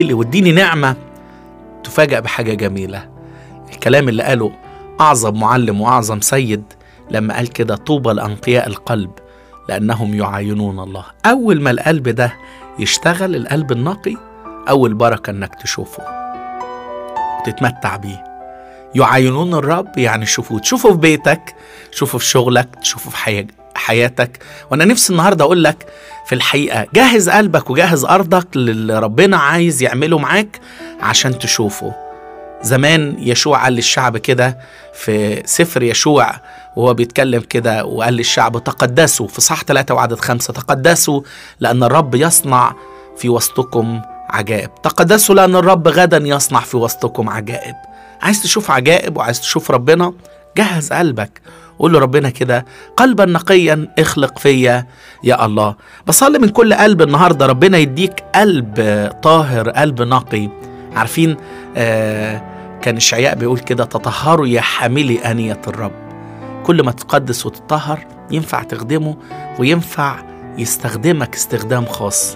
واديني نعمة تفاجأ بحاجة جميلة الكلام اللي قاله أعظم معلم وأعظم سيد لما قال كده طوبى لأنقياء القلب لأنهم يعاينون الله أول ما القلب ده يشتغل القلب النقي أول بركة إنك تشوفه وتتمتع بيه يعاينون الرب يعني شوفوه تشوفه في بيتك تشوفه في شغلك تشوفه في حي... حياتك وانا نفسي النهارده اقول لك في الحقيقه جهز قلبك وجهز ارضك للي ربنا عايز يعمله معاك عشان تشوفه زمان يشوع قال للشعب كده في سفر يشوع وهو بيتكلم كده وقال للشعب تقدسوا في صح ثلاثة وعدد خمسة تقدسوا لأن الرب يصنع في وسطكم عجائب تقدسوا لأن الرب غدا يصنع في وسطكم عجائب عايز تشوف عجائب وعايز تشوف ربنا جهز قلبك قول له ربنا كده قلبا نقيا اخلق فيا يا الله بصلي من كل قلب النهارده ربنا يديك قلب طاهر قلب نقي عارفين آه كان الشعياء بيقول كده تطهروا يا حاملي آنية الرب كل ما تقدس وتطهر ينفع تخدمه وينفع يستخدمك استخدام خاص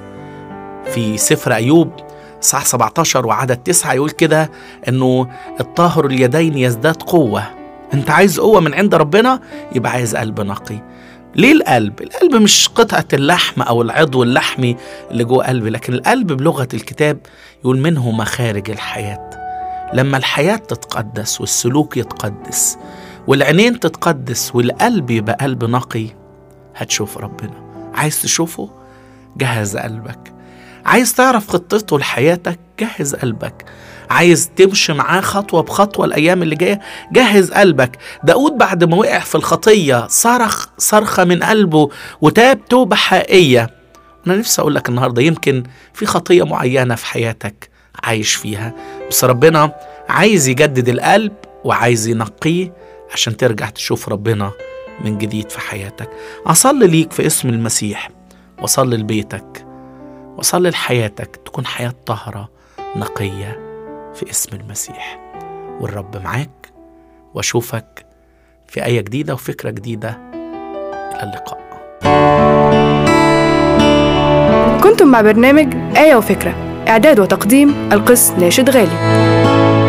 في سفر أيوب صح 17 وعدد 9 يقول كده انه الطاهر اليدين يزداد قوة انت عايز قوة من عند ربنا يبقى عايز قلب نقي ليه القلب؟ القلب مش قطعة اللحم أو العضو اللحمي اللي جوه قلبي لكن القلب بلغة الكتاب يقول منه مخارج الحياة لما الحياة تتقدس والسلوك يتقدس والعينين تتقدس والقلب يبقى قلب نقي هتشوف ربنا عايز تشوفه جهز قلبك عايز تعرف خطته لحياتك جهز قلبك عايز تمشي معاه خطوة بخطوة الأيام اللي جاية جهز قلبك داود بعد ما وقع في الخطية صرخ صرخة من قلبه وتاب توبة حقيقية أنا نفسي أقول لك النهاردة يمكن في خطية معينة في حياتك عايش فيها بس ربنا عايز يجدد القلب وعايز ينقيه عشان ترجع تشوف ربنا من جديد في حياتك أصلي ليك في اسم المسيح وصلي لبيتك وصلي لحياتك تكون حياة طهرة نقية في اسم المسيح والرب معاك واشوفك في آية جديدة وفكرة جديدة إلى اللقاء كنتم مع برنامج آية وفكرة إعداد وتقديم القس ناشد غالي